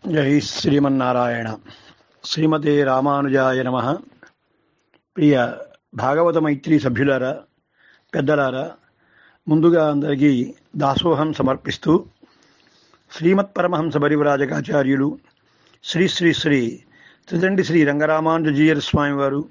జై శ్రీమన్నారాయణ శ్రీమతే రామానుజాయ నమ ప్రియ భాగవత మైత్రి సభ్యులారా పెద్దలారా ముందుగా అందరికీ దాసోహం సమర్పిస్తూ శ్రీమత్ పరమహంస పరివ్రాజకాచార్యులు శ్రీ శ్రీ శ్రీ త్రిదండి శ్రీ రంగరామానుజీయర్ స్వామివారు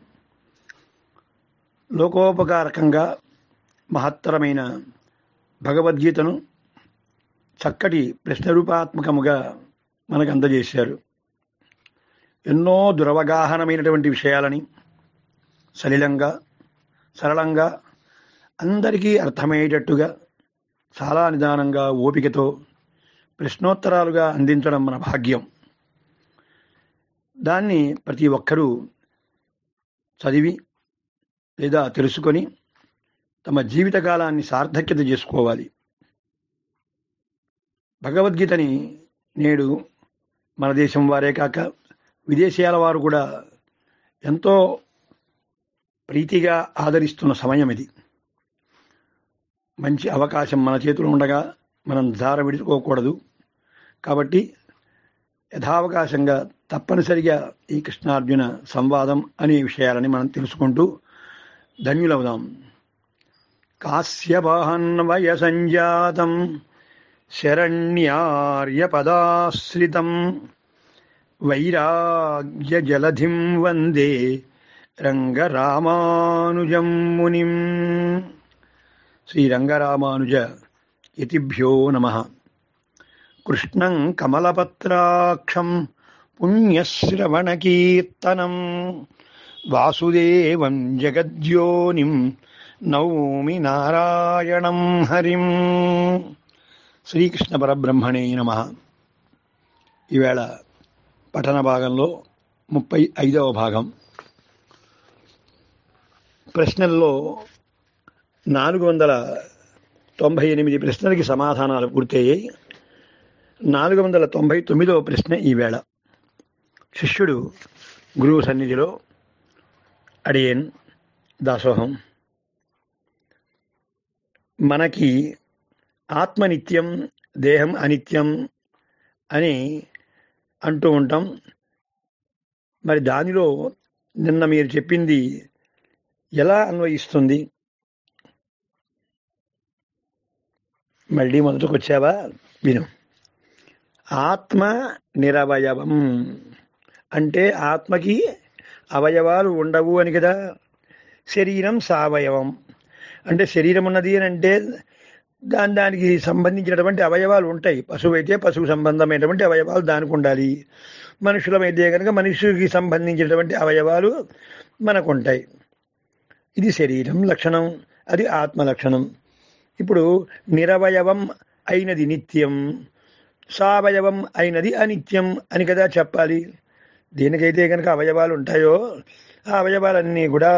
లోకోపకారకంగా మహత్తరమైన భగవద్గీతను చక్కటి ప్రశ్నరూపాత్మకముగా మనకు అందజేశారు ఎన్నో దురవగాహనమైనటువంటి విషయాలని సలిలంగా సరళంగా అందరికీ అర్థమయ్యేటట్టుగా చాలా నిదానంగా ఓపికతో ప్రశ్నోత్తరాలుగా అందించడం మన భాగ్యం దాన్ని ప్రతి ఒక్కరూ చదివి లేదా తెలుసుకొని తమ జీవితకాలాన్ని సార్థక్యత చేసుకోవాలి భగవద్గీతని నేడు మన దేశం వారే కాక విదేశీయాల వారు కూడా ఎంతో ప్రీతిగా ఆదరిస్తున్న సమయం ఇది మంచి అవకాశం మన చేతిలో ఉండగా మనం ధార విడుచుకోకూడదు కాబట్టి యథావకాశంగా తప్పనిసరిగా ఈ కృష్ణార్జున సంవాదం అనే విషయాలని మనం తెలుసుకుంటూ ధన్యులవుదాం కాశ్యపహన్వయ సంజాతం శరణ్యార్యపదాశ్రితం వైరాగ్యజలధిం వందే రంగరామానుజం మునిం శ్రీరంగరామానుజ ఇతిభ్యో నమ కృష్ణం కమలపత్రాక్షం పుణ్యశ్రవణకీర్తనం వాసుదేవం జగద్యోనిం నౌమి నారాయణం హరిం శ్రీకృష్ణ పరబ్రహ్మణే నమ ఈవేళ పఠన భాగంలో ముప్పై ఐదవ భాగం ప్రశ్నల్లో నాలుగు వందల తొంభై ఎనిమిది ప్రశ్నలకి సమాధానాలు పూర్తయ్యాయి నాలుగు వందల తొంభై తొమ్మిదవ ప్రశ్న ఈవేళ శిష్యుడు గురువు సన్నిధిలో అడియన్ దాసోహం మనకి ఆత్మ నిత్యం దేహం అనిత్యం అని అంటూ ఉంటాం మరి దానిలో నిన్న మీరు చెప్పింది ఎలా అన్వయిస్తుంది మళ్ళీ మొదటికి వచ్చావా విను ఆత్మ నిరవయవం అంటే ఆత్మకి అవయవాలు ఉండవు అని కదా శరీరం సావయవం అంటే శరీరం ఉన్నది అని అంటే దాని దానికి సంబంధించినటువంటి అవయవాలు ఉంటాయి పశువు అయితే పశువు సంబంధమైనటువంటి అవయవాలు దానికి ఉండాలి మనుషులమైతే కనుక మనుషులకి సంబంధించినటువంటి అవయవాలు మనకు ఉంటాయి ఇది శరీరం లక్షణం అది ఆత్మ లక్షణం ఇప్పుడు నిరవయవం అయినది నిత్యం సావయవం అయినది అనిత్యం అని కదా చెప్పాలి దేనికైతే కనుక అవయవాలు ఉంటాయో ఆ అవయవాలన్నీ కూడా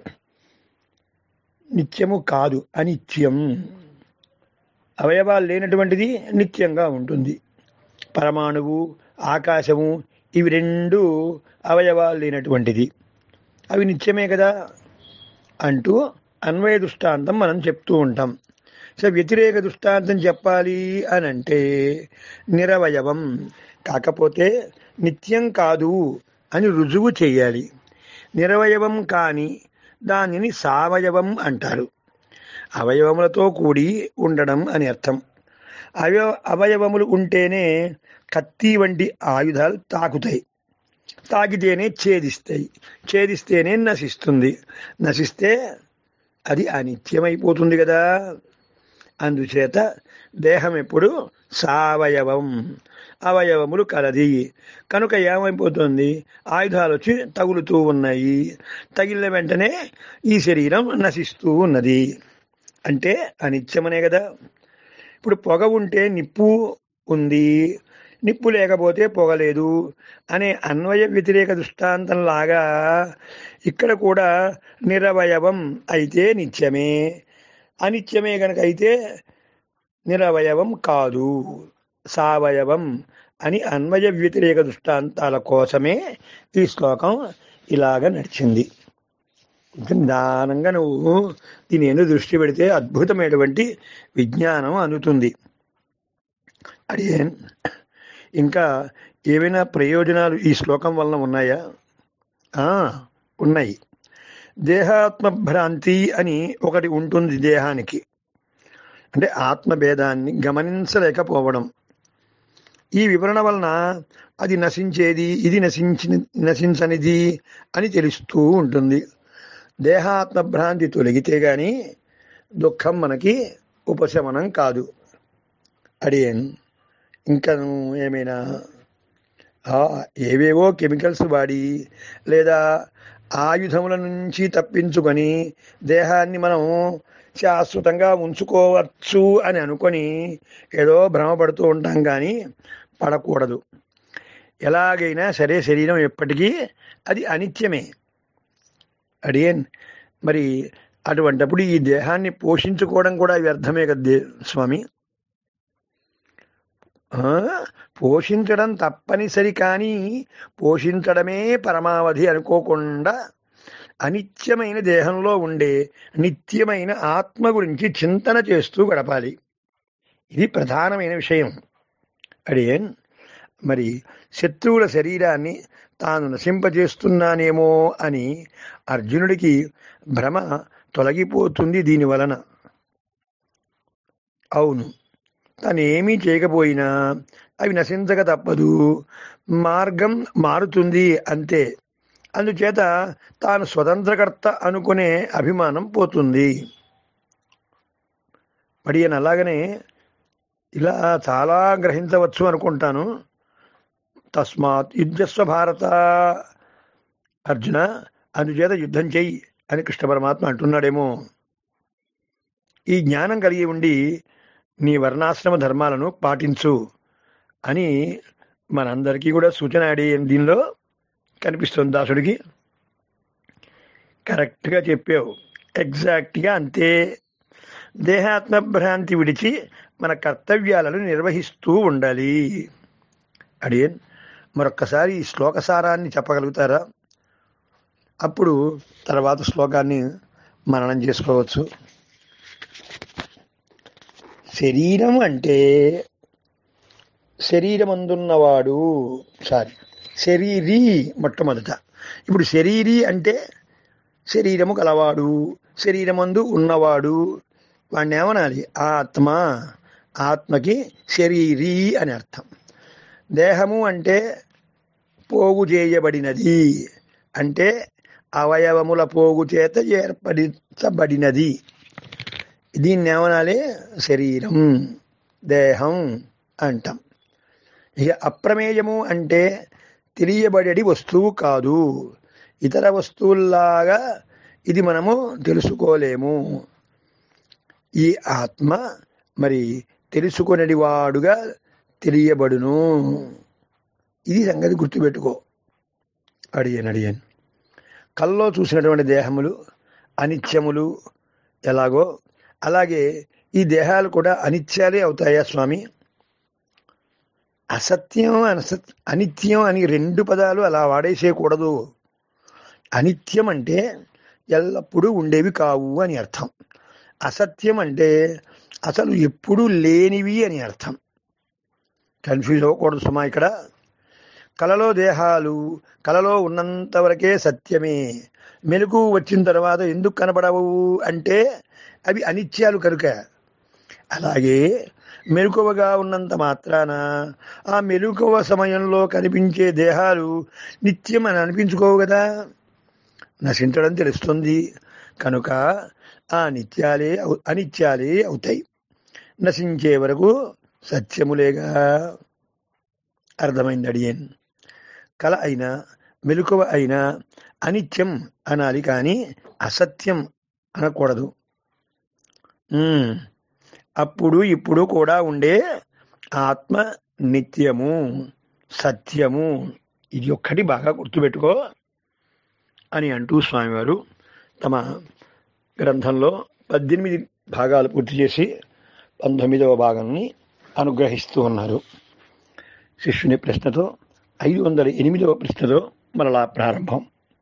నిత్యము కాదు అనిత్యం అవయవాలు లేనటువంటిది నిత్యంగా ఉంటుంది పరమాణువు ఆకాశము ఇవి రెండు అవయవాలు లేనటువంటిది అవి నిత్యమే కదా అంటూ అన్వయ దృష్టాంతం మనం చెప్తూ ఉంటాం సో వ్యతిరేక దృష్టాంతం చెప్పాలి అని అంటే నిరవయవం కాకపోతే నిత్యం కాదు అని రుజువు చేయాలి నిరవయవం కాని దానిని సావయవం అంటారు అవయవములతో కూడి ఉండడం అని అర్థం అవయవ అవయవములు ఉంటేనే కత్తి వంటి ఆయుధాలు తాకుతాయి తాకితేనే ఛేదిస్తాయి ఛేదిస్తేనే నశిస్తుంది నశిస్తే అది అనిత్యమైపోతుంది కదా అందుచేత దేహం ఎప్పుడు సావయవం అవయవములు కలది కనుక ఏమైపోతుంది ఆయుధాలు వచ్చి తగులుతూ ఉన్నాయి తగిలిన వెంటనే ఈ శరీరం నశిస్తూ ఉన్నది అంటే అనిత్యమనే కదా ఇప్పుడు పొగ ఉంటే నిప్పు ఉంది నిప్పు లేకపోతే పొగలేదు అనే అన్వయ వ్యతిరేక దృష్టాంతం లాగా ఇక్కడ కూడా నిరవయవం అయితే నిత్యమే అనిత్యమే కనుక అయితే నిరవయవం కాదు సావయవం అని అన్వయ వ్యతిరేక దృష్టాంతాల కోసమే ఈ శ్లోకం ఇలాగ నడిచింది కొంచెం నిదానంగా నువ్వు దీని ఎందుకు దృష్టి పెడితే అద్భుతమైనటువంటి విజ్ఞానం అందుతుంది అడిగే ఇంకా ఏమైనా ప్రయోజనాలు ఈ శ్లోకం వలన ఉన్నాయా ఆ, ఉన్నాయి దేహాత్మభ్రాంతి అని ఒకటి ఉంటుంది దేహానికి అంటే ఆత్మభేదాన్ని గమనించలేకపోవడం ఈ వివరణ వలన అది నశించేది ఇది నశించి నశించనిది అని తెలుస్తూ ఉంటుంది దేహాత్మ భ్రాంతి తొలగితే గాని దుఃఖం మనకి ఉపశమనం కాదు అడియన్ ఇంకా ఏమైనా ఆ, ఏవేవో కెమికల్స్ వాడి లేదా ఆయుధముల నుంచి తప్పించుకొని దేహాన్ని మనం శాశ్వతంగా ఉంచుకోవచ్చు అని అనుకొని ఏదో భ్రమపడుతూ ఉంటాం కానీ పడకూడదు ఎలాగైనా సరే శరీరం ఎప్పటికీ అది అనిత్యమే అడియన్ మరి అటువంటప్పుడు ఈ దేహాన్ని పోషించుకోవడం కూడా వ్యర్థమే కదా స్వామి ఆ, పోషించడం తప్పనిసరి కానీ పోషించడమే పరమావధి అనుకోకుండా అనిత్యమైన దేహంలో ఉండే నిత్యమైన ఆత్మ గురించి చింతన చేస్తూ గడపాలి ఇది ప్రధానమైన విషయం అడియన్ మరి శత్రువుల శరీరాన్ని తాను నశింపజేస్తున్నానేమో అని అర్జునుడికి భ్రమ తొలగిపోతుంది దీని వలన అవును తనేమీ చేయకపోయినా అవి నశించక తప్పదు మార్గం మారుతుంది అంతే అందుచేత తాను స్వతంత్రకర్త అనుకునే అభిమానం పోతుంది మరి ఈయన అలాగనే ఇలా చాలా గ్రహించవచ్చు అనుకుంటాను తస్మాత్ యుద్ధస్వ భారత అర్జున అందుచేత యుద్ధం చెయ్యి అని కృష్ణ పరమాత్మ అంటున్నాడేమో ఈ జ్ఞానం కలిగి ఉండి నీ వర్ణాశ్రమ ధర్మాలను పాటించు అని మనందరికీ కూడా సూచన అడి దీనిలో కనిపిస్తుంది దాసుడికి కరెక్ట్గా చెప్పావు ఎగ్జాక్ట్గా అంతే దేహాత్మ భ్రాంతి విడిచి మన కర్తవ్యాలను నిర్వహిస్తూ ఉండాలి అడియన్ మరొక్కసారి ఈ శ్లోక సారాన్ని చెప్పగలుగుతారా అప్పుడు తర్వాత శ్లోకాన్ని మననం చేసుకోవచ్చు శరీరం అంటే శరీరమందున్నవాడు సారీ శరీరీ మొట్టమొదట ఇప్పుడు శరీరీ అంటే శరీరము కలవాడు శరీరమందు ఉన్నవాడు వాడిని ఏమనాలి ఆత్మ ఆత్మకి శరీరీ అని అర్థం దేహము అంటే పోగు చేయబడినది అంటే అవయవముల పోగు చేత ఏర్పడించబడినది దీన్ని ఏమనాలి శరీరం దేహం అంటాం ఇక అప్రమేయము అంటే తెలియబడేది వస్తువు కాదు ఇతర వస్తువుల్లాగా ఇది మనము తెలుసుకోలేము ఈ ఆత్మ మరి తెలుసుకునేది వాడుగా తెలియబడును ఇది సంగతి గుర్తుపెట్టుకో అడిగాను అడిగాను కల్లో చూసినటువంటి దేహములు అనిత్యములు ఎలాగో అలాగే ఈ దేహాలు కూడా అనిత్యాలే అవుతాయా స్వామి అసత్యం అనసత్ అనిత్యం అని రెండు పదాలు అలా వాడేసేయకూడదు అనిత్యం అంటే ఎల్లప్పుడూ ఉండేవి కావు అని అర్థం అసత్యం అంటే అసలు ఎప్పుడూ లేనివి అని అర్థం కన్ఫ్యూజ్ అవ్వకూడదు సుమా ఇక్కడ కలలో దేహాలు కలలో ఉన్నంత వరకే సత్యమే మెలకు వచ్చిన తర్వాత ఎందుకు కనపడవు అంటే అవి అనిత్యాలు కనుక అలాగే మెలకువగా ఉన్నంత మాత్రాన ఆ మెలకువ సమయంలో కనిపించే దేహాలు నిత్యం అని అనిపించుకోవు కదా నశించడం తెలుస్తుంది కనుక ఆ నిత్యాలే అవు- అనిత్యాలే అవుతాయి నశించే వరకు సత్యములేగా అర్థమైంది అడియన్ కల అయినా మెలకువ అయినా అనిత్యం అనాలి కానీ అసత్యం అనకూడదు ఉమ్, అప్పుడు ఇప్పుడు కూడా ఉండే ఆత్మ నిత్యము సత్యము ఇది ఒక్కటి బాగా గుర్తుపెట్టుకో అని అంటూ స్వామివారు తమ గ్రంథంలో పద్దెనిమిది భాగాలు పూర్తి చేసి పంతొమ్మిదవ భాగాన్ని అనుగ్రహిస్తూ ఉన్నారు శిష్యుని ప్రశ్నతో ఐదు వందల ఎనిమిదవ ప్రశ్నతో మరలా ప్రారంభం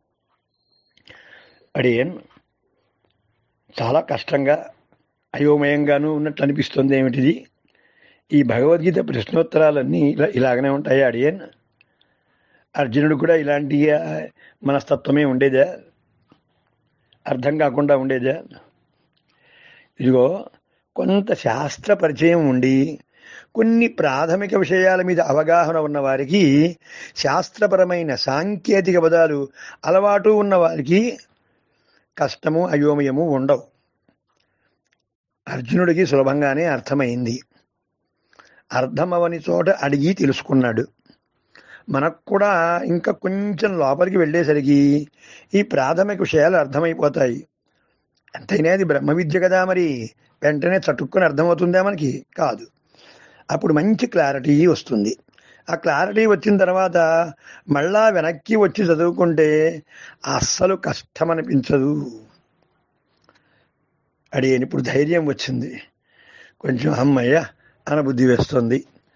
అడియన్ చాలా కష్టంగా అయోమయంగాను ఉన్నట్లు అనిపిస్తుంది ఏమిటిది ఈ భగవద్గీత ప్రశ్నోత్తరాలన్నీ ఇలా ఇలాగనే ఉంటాయి అడియన్ అర్జునుడు కూడా ఇలాంటి ఆ, మనస్తత్వమే ఉండేదా అర్థం కాకుండా ఉండేదా ఇదిగో కొంత శాస్త్ర పరిచయం ఉండి కొన్ని ప్రాథమిక విషయాల మీద అవగాహన ఉన్న వారికి శాస్త్రపరమైన సాంకేతిక పదాలు అలవాటు ఉన్న వారికి కష్టము అయోమయము ఉండవు అర్జునుడికి సులభంగానే అర్థమైంది అర్థమవని చోట అడిగి తెలుసుకున్నాడు మనకు కూడా ఇంకా కొంచెం లోపలికి వెళ్ళేసరికి ఈ ప్రాథమిక విషయాలు అర్థమైపోతాయి ఎంతైనా అది బ్రహ్మ విద్య కదా మరి వెంటనే చటుక్కుని అర్థమవుతుందా మనకి కాదు అప్పుడు మంచి క్లారిటీ వస్తుంది ఆ క్లారిటీ వచ్చిన తర్వాత మళ్ళా వెనక్కి వచ్చి చదువుకుంటే అస్సలు కష్టం అనిపించదు అడిగాను ఇప్పుడు ధైర్యం వచ్చింది కొంచెం అమ్మయ్య అన బుద్ధి వేస్తుంది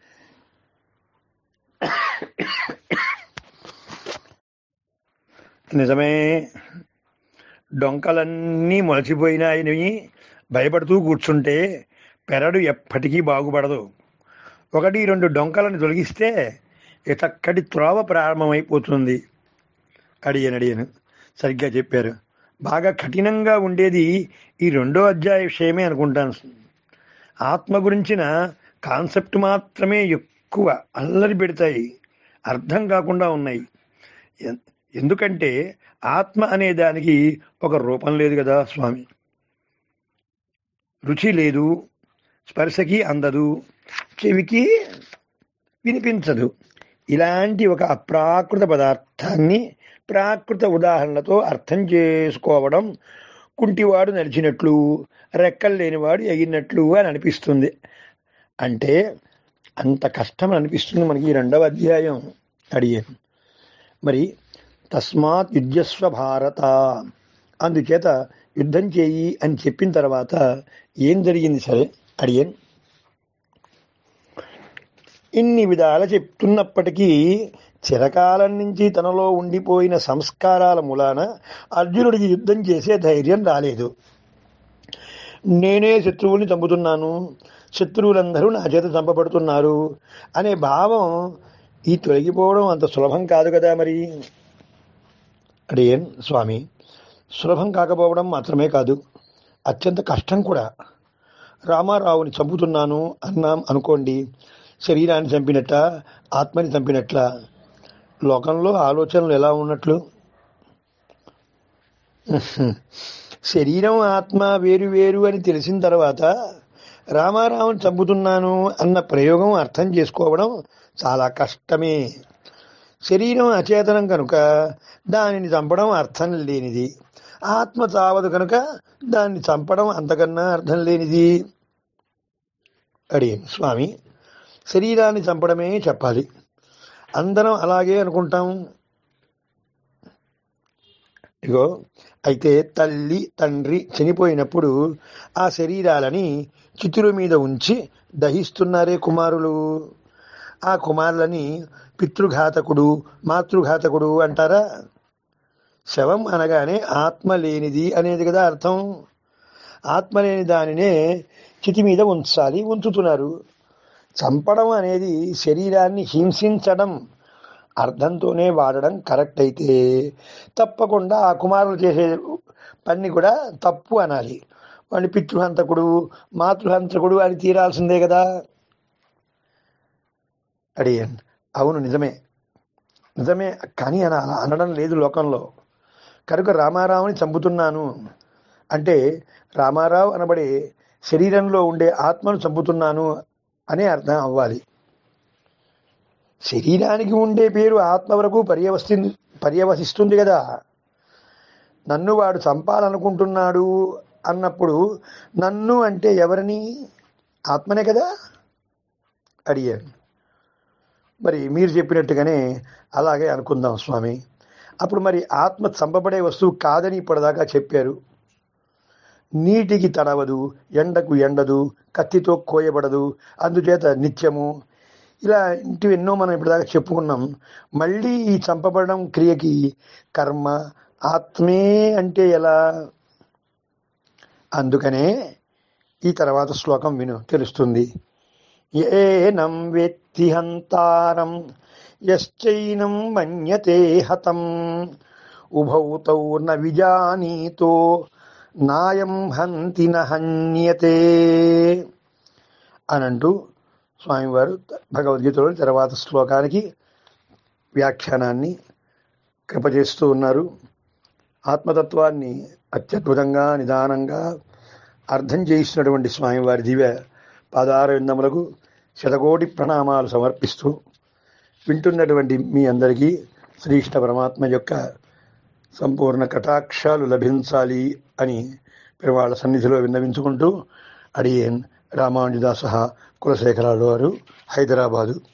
నిజమే డొంకలన్నీ మొలచిపోయినాయని భయపడుతూ కూర్చుంటే పెరడు ఎప్పటికీ బాగుపడదు ఒకటి రెండు డొంకలను తొలగిస్తే చక్కటి త్రోవ ప్రారంభమైపోతుంది అడిగాను అడిగాను సరిగ్గా చెప్పారు బాగా కఠినంగా ఉండేది ఈ రెండో అధ్యాయ విషయమే అనుకుంటాను ఆత్మ గురించిన కాన్సెప్ట్ మాత్రమే ఎక్కువ అల్లరి పెడతాయి అర్థం కాకుండా ఉన్నాయి ఎన్- ఎందుకంటే ఆత్మ అనే దానికి ఒక రూపం లేదు కదా స్వామి రుచి లేదు స్పర్శకి అందదు చెవికి వినిపించదు ఇలాంటి ఒక అప్రాకృత పదార్థాన్ని ప్రాకృత ఉదాహరణలతో అర్థం చేసుకోవడం కుంటివాడు నడిచినట్లు రెక్కలు లేనివాడు ఎగిరినట్లు అని అనిపిస్తుంది అంటే అంత కష్టం అనిపిస్తుంది మనకి ఈ రెండవ అధ్యాయం అడిగాను మరి తస్మాత్ యుద్ధస్వ భారత అందుచేత యుద్ధం చేయి అని చెప్పిన తర్వాత ఏం జరిగింది సరే అడిగాను ఇన్ని విధాల చెప్తున్నప్పటికీ చిరకాలం నుంచి తనలో ఉండిపోయిన సంస్కారాల మూలాన అర్జునుడికి యుద్ధం చేసే ధైర్యం రాలేదు నేనే శత్రువుని చంపుతున్నాను శత్రువులందరూ నా చేత చంపబడుతున్నారు అనే భావం ఈ తొలగిపోవడం అంత సులభం కాదు కదా మరి అడిగేన్ స్వామి సులభం కాకపోవడం మాత్రమే కాదు అత్యంత కష్టం కూడా రామారావుని చంపుతున్నాను అన్నాం అనుకోండి శరీరాన్ని చంపినట్ట ఆత్మని చంపినట్ల లోకంలో ఆలోచనలు ఎలా ఉన్నట్లు శరీరం ఆత్మ వేరు వేరు అని తెలిసిన తర్వాత రామారావుని చంపుతున్నాను అన్న ప్రయోగం అర్థం చేసుకోవడం చాలా కష్టమే శరీరం అచేతనం కనుక దానిని చంపడం అర్థం లేనిది ఆత్మ చావదు కనుక దాన్ని చంపడం అంతకన్నా అర్థం లేనిది అడిగాను స్వామి శరీరాన్ని చంపడమే చెప్పాలి అందరం అలాగే అనుకుంటాం ఇగో అయితే తల్లి తండ్రి చనిపోయినప్పుడు ఆ శరీరాలని చితుల మీద ఉంచి దహిస్తున్నారే కుమారులు ఆ కుమారులని పితృఘాతకుడు మాతృఘాతకుడు అంటారా శవం అనగానే ఆత్మ లేనిది అనేది కదా అర్థం ఆత్మ లేని దానినే చితి మీద ఉంచాలి ఉంచుతున్నారు చంపడం అనేది శరీరాన్ని హింసించడం అర్థంతోనే వాడడం కరెక్ట్ అయితే తప్పకుండా ఆ కుమారులు చేసే పని కూడా తప్పు అనాలి వాడిని పితృహంతకుడు మాతృహంతకుడు అని తీరాల్సిందే కదా అడిగాను అవును నిజమే నిజమే కానీ అని అలా అనడం లేదు లోకంలో కనుక రామారావుని చంపుతున్నాను అంటే రామారావు అనబడే శరీరంలో ఉండే ఆత్మను చంపుతున్నాను అనే అర్థం అవ్వాలి శరీరానికి ఉండే పేరు ఆత్మ వరకు పర్యవస్తుంది పర్యవసిస్తుంది కదా నన్ను వాడు చంపాలనుకుంటున్నాడు అన్నప్పుడు నన్ను అంటే ఎవరిని ఆత్మనే కదా అడిగాను మరి మీరు చెప్పినట్టుగానే అలాగే అనుకుందాం స్వామి అప్పుడు మరి ఆత్మ చంపబడే వస్తువు కాదని ఇప్పటిదాకా చెప్పారు నీటికి తడవదు ఎండకు ఎండదు కత్తితో కోయబడదు అందుచేత నిత్యము ఇలా ఇంటివి ఎన్నో మనం ఇప్పటిదాకా చెప్పుకున్నాం మళ్ళీ ఈ చంపబడడం క్రియకి కర్మ ఆత్మే అంటే ఎలా అందుకనే ఈ తర్వాత శ్లోకం విను తెలుస్తుంది ఏనం వేత్తి హంతారం యశ్చైనం మన్యతే హతం ఉభౌ తౌ న విజానీతో నాయం హంతి న హన్యతే అనంటూ స్వామివారు భగవద్గీతలో తర్వాత శ్లోకానికి వ్యాఖ్యానాన్ని కృపచేస్తూ ఉన్నారు ఆత్మతత్వాన్ని అత్యద్భుతంగా నిదానంగా అర్థం చేసినటువంటి స్వామివారి దివ్య పాదార విందములకు శతకోటి ప్రణామాలు సమర్పిస్తూ వింటున్నటువంటి మీ అందరికీ శ్రీష్ట పరమాత్మ యొక్క సంపూర్ణ కటాక్షాలు లభించాలి అని పెరువాళ్ళ సన్నిధిలో విన్నవించుకుంటూ అడియన్ రామానుజదాస కులశేఖరాలు వారు హైదరాబాదు